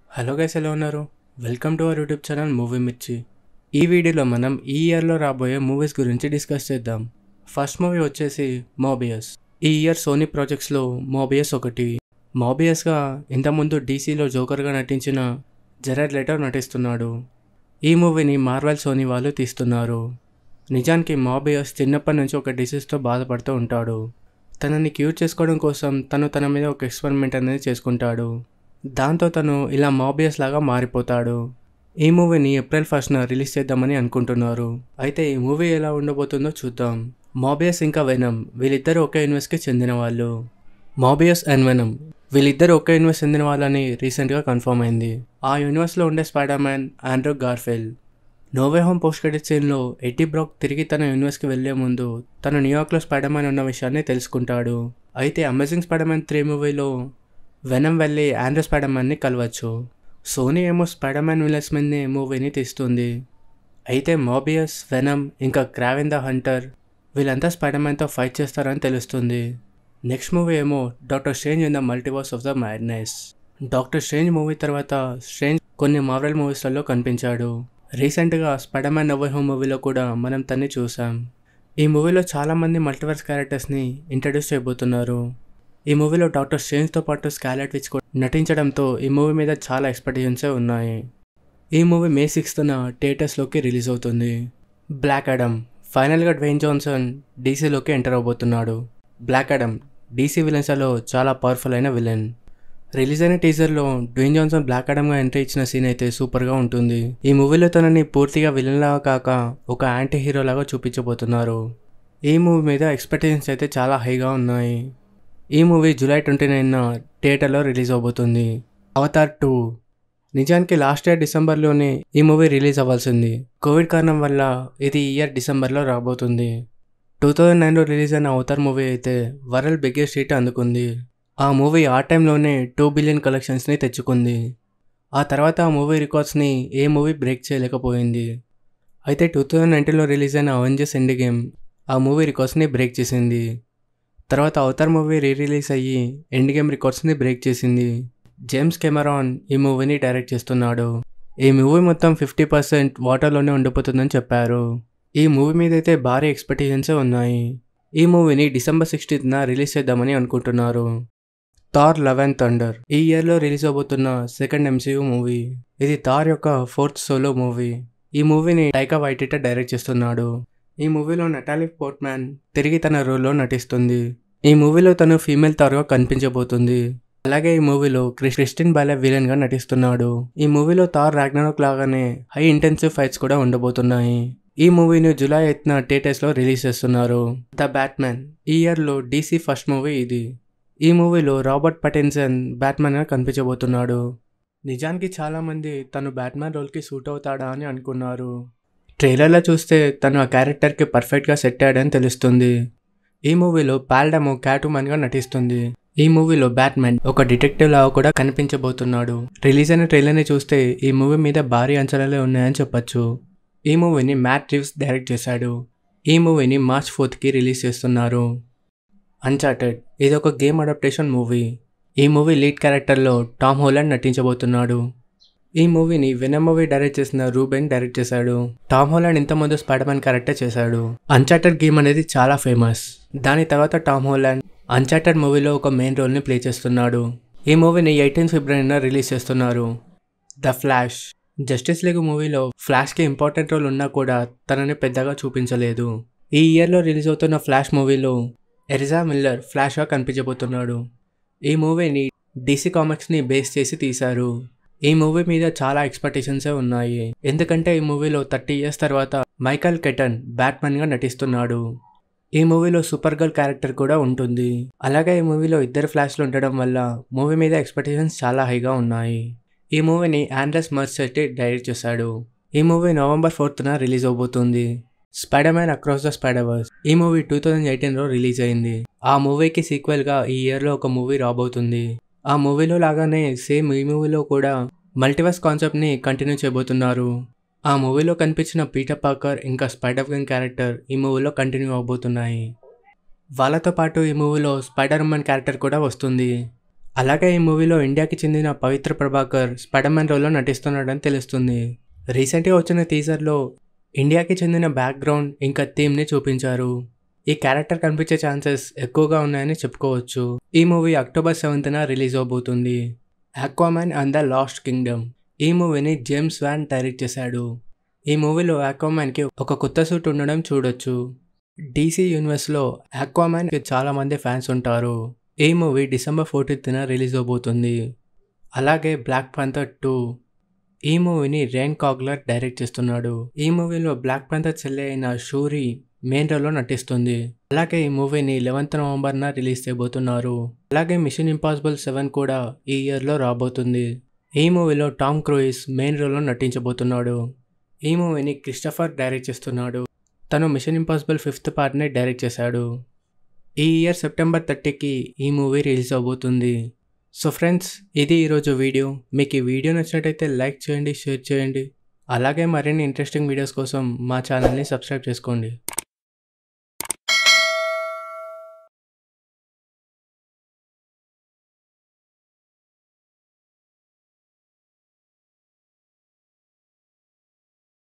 hello guys ఎలా ఉన్నారు welcome to our YouTube channel movie Mirchi ఈ వీడియోలో మనం ఈ ఇయర్లో రాబోయే మూవీస్ గురించి డిస్కస్ చేద్దాం ఫస్ట్ మూవీ వచ్చేసి మోబియస్ ఈ ఇయర్ సోనీ ప్రాజెక్ట్స్లో మోబియస్ ఒకటి మోబియస్గా ఇంతకుముందు డీసీలో జోకర్గా నటించిన జెరాడ్ లెటర్ నటిస్తున్నాడు ఈ మూవీని మార్వెల్ సోనీ వాళ్ళు తీస్తున్నారు నిజానికి మాబియస్ చిన్నప్పటి నుంచి ఒక డిసీజ్తో బాధపడుతూ ఉంటాడు తనని క్యూర్ చేసుకోవడం కోసం తను తన మీద ఒక ఎక్స్పెరిమెంట్ అనేది చేసుకుంటాడు దాంతో తను ఇలా మాబియస్ లాగా మారిపోతాడు ఈ మూవీని ఏప్రిల్ ఫస్ట్న రిలీజ్ చేద్దామని అనుకుంటున్నారు అయితే ఈ మూవీ ఎలా ఉండబోతుందో చూద్దాం మాబియస్ ఇంకా వెనమ్ వీళ్ళిద్దరు ఒకే యూనివర్స్కి చెందిన వాళ్ళు మాబియస్ అండ్ వెనమ్ వీళ్ళిద్దరు ఒకే యూనివర్స్ చెందిన వాళ్ళని రీసెంట్గా కన్ఫర్మ్ అయింది ఆ యూనివర్స్లో ఉండే Spider Man Andrew Garfield no way home post credit సీన్లో ఎడ్డీ బ్రాక్ తిరిగి తన యూనివర్స్కి వెళ్లే ముందు తను న్యూయార్క్లో స్పైడర్ మ్యాన్ ఉన్న విషయాన్ని తెలుసుకుంటాడు అయితే Amazing Spider Man three movie Venom వెళ్ళి ఆండ్రూ స్పైడర్ మ్యాన్ని కలవచ్చు సోనీ ఏమో స్పైడర్ మ్యాన్ విలన్స్ మీదనే మూవీని తీస్తుంది అయితే మోబియస్ వెనమ్ ఇంకా క్రావెన్ ద హంటర్ వీళ్ళంతా స్పైడర్ మ్యాన్తో ఫైట్ చేస్తారని తెలుస్తుంది నెక్స్ట్ మూవీ ఏమో Doctor Strange in the Multiverse of the Madness Doctor Strange movie తర్వాత స్ట్రేంజ్ కొన్ని మార్వెల్ మూవీస్లలో కనిపించాడు రీసెంట్గా స్పైడర్ మ్యాన్ నోవే హోమ్ మూవీలో కూడా మనం తన్ని చూసాం ఈ మూవీలో చాలామంది మల్టీవర్స్ క్యారెక్టర్స్ని ఇంట్రడ్యూస్ చేయబోతున్నారు ఈ మూవీలో డాక్టర్ స్ట్రేంజ్తో పాటు స్కాలెట్ విచ్ కూడా నటించడంతో ఈ మూవీ మీద చాలా ఎక్స్పెక్టేషన్సే ఉన్నాయి ఈ మూవీ మే సిక్స్త్న థియేటర్స్లోకి రిలీజ్ అవుతుంది బ్లాక్ అడమ్ ఫైనల్గా డ్వైన్ జాన్సన్ డీసీలోకి ఎంటర్ అవబోతున్నాడు బ్లాక్ అడమ్ డీసీ విలన్స్లో చాలా పవర్ఫుల్ అయిన విలన్ రిలీజ్ అయిన టీజర్లో డ్వేన్ జాన్సన్ బ్లాక్ అడమ్గా ఎంట్రీ ఇచ్చిన సీన్ అయితే సూపర్గా ఉంటుంది ఈ మూవీలో తనని పూర్తిగా విలన్లాగా కాక ఒక యాంటీ హీరోలాగా చూపించబోతున్నారు ఈ మూవీ మీద ఎక్స్పెక్టేషన్స్ అయితే చాలా హైగా ఉన్నాయి ఈ మూవీ జూలై ట్వంటీ నైన్న థియేటర్లో రిలీజ్ అవబోతుంది అవతార్ టూ నిజానికి లాస్ట్ ఇయర్ డిసెంబర్లోనే ఈ మూవీ రిలీజ్ అవ్వాల్సింది కోవిడ్ కారణం వల్ల ఇది ఈ ఇయర్ డిసెంబర్లో రాబోతుంది టూ థౌజండ్ నైన్లో రిలీజ్ అయిన అవతార్ మూవీ అయితే వరల్డ్ బిగ్గెస్ట్ హిట్ అందుకుంది ఆ మూవీ ఆ టైంలోనే టూ బిలియన్ కలెక్షన్స్ని తెచ్చుకుంది ఆ తర్వాత ఆ మూవీ రికార్డ్స్ని ఏ మూవీ బ్రేక్ చేయలేకపోయింది అయితే టూ థౌజండ్ నైన్టీన్లో రిలీజ్ అయిన అవెంజర్స్ ఎండ్ గేమ్ ఆ మూవీ రికార్డ్స్ని బ్రేక్ చేసింది తర్వాత అవతార్ మూవీ రీ రిలీజ్ అయ్యి ఎండ్ గేమ్ రికార్డ్స్ని బ్రేక్ చేసింది జేమ్స్ కెమెరాన్ ఈ మూవీని డైరెక్ట్ చేస్తున్నాడు ఈ మూవీ మొత్తం ఫిఫ్టీ పర్సెంట్ వాటర్లోనే ఉండిపోతుందని చెప్పారు ఈ మూవీ మీద అయితే భారీ ఎక్స్పెక్టేషన్సే ఉన్నాయి ఈ మూవీని డిసెంబర్ సిక్స్టీన్త్న రిలీజ్ చేద్దామని అనుకుంటున్నారు థార్ లెవెన్ థండర్ ఈ ఇయర్లో రిలీజ్ అవబోతున్న సెకండ్ ఎంసీయూ మూవీ ఇది థార్ యొక్క ఫోర్త్ సోలో మూవీ ఈ మూవీని టైకా వైటిట డైరెక్ట్ చేస్తున్నాడు ఈ మూవీలో నటాలి పోర్ట్మ్యాన్ తిరిగి తన రోల్లో నటిస్తుంది ఈ మూవీలో తను ఫీమేల్ థార్గా కనిపించబోతుంది అలాగే ఈ మూవీలో క్రిస్టిన్ బాలే విలన్ గా నటిస్తున్నాడు ఈ మూవీలో థార్ రాగ్నరోక్ లాగానే హై ఇంటెన్సివ్ ఫైట్స్ కూడా ఉండబోతున్నాయి ఈ మూవీని జూలై ఎయిత్న థియేటర్స్ లో రిలీజ్ చేస్తున్నారు ద బ్యాట్మ్యాన్ ఈ ఇయర్ లో డీసీ ఫస్ట్ మూవీ ఇది ఈ మూవీలో రాబర్ట్ పటెన్సన్ బ్యాట్మ్యాన్ గా కనిపించబోతున్నాడు నిజానికి చాలా మంది తను బ్యాట్మ్యాన్ రోల్కి సూట్ అవుతాడా అని అనుకున్నారు ట్రైలర్లో చూస్తే తను ఆ క్యారెక్టర్కి పర్ఫెక్ట్గా సెట్ అయ్యాడని తెలుస్తుంది ఈ మూవీలో పాల్డమో క్యాటుమన్గా నటిస్తుంది ఈ మూవీలో బ్యాట్మెన్ ఒక డిటెక్టివ్ లాగా కూడా కనిపించబోతున్నాడు రిలీజ్ అయిన ట్రైలర్ని చూస్తే ఈ మూవీ మీద భారీ అంచనాలే ఉన్నాయని చెప్పొచ్చు ఈ మూవీని మ్యాట్ రివ్స్ డైరెక్ట్ చేశాడు ఈ మూవీని మార్చ్ ఫోర్త్కి రిలీజ్ చేస్తున్నారు అన్చార్టెడ్ ఇది ఒక గేమ్ అడాప్టేషన్ మూవీ ఈ మూవీ లీడ్ క్యారెక్టర్లో టామ్ హోలాండ్ నటించబోతున్నాడు ఈ మూవీని వెనమ్ మూవీ డైరెక్ట్ చేసిన రూబెన్ డైరెక్ట్ చేశాడు టామ్ హోలాండ్ ఇంతకుముందు స్పైడర్ మ్యాన్ క్యారెక్టర్ చేశాడు అన్చార్టెడ్ గేమ్ అనేది చాలా ఫేమస్ దాని తర్వాత టామ్ హోలాండ్ అన్చార్టెడ్ మూవీలో ఒక మెయిన్ రోల్ని ప్లే చేస్తున్నాడు ఈ మూవీని ఎయిటీన్ ఫిబ్రవరిన రిలీజ్ చేస్తున్నారు ద ఫ్లాష్ జస్టిస్ లీగ్ మూవీలో ఫ్లాష్కి ఇంపార్టెంట్ రోల్ ఉన్నా కూడా తనని పెద్దగా చూపించలేదు ఈ ఇయర్లో రిలీజ్ అవుతున్న ఫ్లాష్ మూవీలో ఎరిజా మిల్లర్ ఫ్లాష్గా కనిపించబోతున్నాడు ఈ మూవీని డీసీ కామిక్స్ని బేస్ చేసి తీశారు ఈ మూవీ మీద చాలా ఎక్స్పెక్టేషన్సే ఉన్నాయి ఎందుకంటే ఈ మూవీలో థర్టీ ఇయర్స్ తర్వాత మైకల్ కెటన్ బ్యాట్మెన్గా నటిస్తున్నాడు ఈ మూవీలో సూపర్ గర్ల్ క్యారెక్టర్ కూడా ఉంటుంది అలాగే ఈ మూవీలో ఇద్దరు ఫ్లాష్లు ఉండడం వల్ల మూవీ మీద ఎక్స్పెక్టేషన్స్ చాలా హైగా ఉన్నాయి ఈ మూవీని ఆండ్రస్ మర్సెట్టి డైరెక్ట్ చేశాడు ఈ మూవీ నవంబర్ ఫోర్త్న రిలీజ్ అవబోతుంది Spider Man across the Spider-Verse ఈ మూవీ టూ థౌజండ్ ఎయిటీన్లో రిలీజ్ అయింది ఆ మూవీకి సీక్వెల్గా ఈ ఇయర్లో ఒక మూవీ రాబోతుంది ఆ మూవీలో లాగానే సేమ్ ఈ మూవీలో కూడా మల్టీవర్స్ కాన్సెప్ట్ని కంటిన్యూ చేయబోతున్నారు ఆ మూవీలో కనిపించిన పీటర్ పాకర్ ఇంకా స్పైడర్ గన్ క్యారెక్టర్ ఈ మూవీలో కంటిన్యూ అవబోతున్నాయి వాళ్ళతో పాటు ఈ మూవీలో స్పైడర్ ఉమెన్ క్యారెక్టర్ కూడా వస్తుంది అలాగే ఈ మూవీలో ఇండియాకి చెందిన పవిత్ర ప్రభాకర్ స్పైడర్మ్యాన్ రోల్లో నటిస్తున్నాడని తెలుస్తుంది రీసెంట్గా వచ్చిన టీజర్లో ఇండియాకి చెందిన బ్యాక్గ్రౌండ్ ఇంకా థీమ్ని చూపించారు ఈ క్యారెక్టర్ కనిపించే ఛాన్సెస్ ఎక్కువగా ఉన్నాయని చెప్పుకోవచ్చు ఈ మూవీ అక్టోబర్ సెవెంత్న రిలీజ్ అవబోతుంది Aquaman and the Lost Kingdom ఈ మూవీని జేమ్స్ వ్యాన్ డైరెక్ట్ చేశాడు ఈ మూవీలో ఆక్వామ్యాన్కి ఒక కొత్త సూట్ ఉండడం చూడొచ్చు డీసీ యూనివర్స్లో ఆక్వామ్యాన్కి చాలామంది ఫ్యాన్స్ ఉంటారు ఈ మూవీ డిసెంబర్ ఫోర్టీన్త్న రిలీజ్ అవబోతుంది అలాగే బ్లాక్ పాంథర్ టూ ఈ మూవీని రేన్ కాగ్లర్ డైరెక్ట్ చేస్తున్నాడు ఈ మూవీలో బ్లాక్ పాంథర్ చెల్లి అయిన షూరి మెయిన్ రోల్లో నటిస్తుంది అలాగే ఈ మూవీని లెవెన్త్ నవంబర్న రిలీజ్ చేయబోతున్నారు అలాగే మిషన్ ఇంపాసిబుల్ సెవెన్ కూడా ఈ ఇయర్లో రాబోతుంది ఈ మూవీలో టామ్ క్రూయిస్ మెయిన్ రోల్లో నటించబోతున్నాడు ఈ మూవీని క్రిస్టఫర్ డైరెక్ట్ చేస్తున్నాడు తను మిషన్ ఇంపాసిబుల్ ఫిఫ్త్ పార్ట్ని డైరెక్ట్ చేశాడు ఈ ఇయర్ సెప్టెంబర్ థర్టీకి ఈ మూవీ రిలీజ్ అవబోతుంది సో ఫ్రెండ్స్ ఇది ఈరోజు వీడియో మీకు ఈ వీడియో నచ్చినట్టయితే లైక్ చేయండి షేర్ చేయండి అలాగే మరిన్ని ఇంట్రెస్టింగ్ వీడియోస్ కోసం మా ఛానల్ని సబ్స్క్రైబ్ చేసుకోండి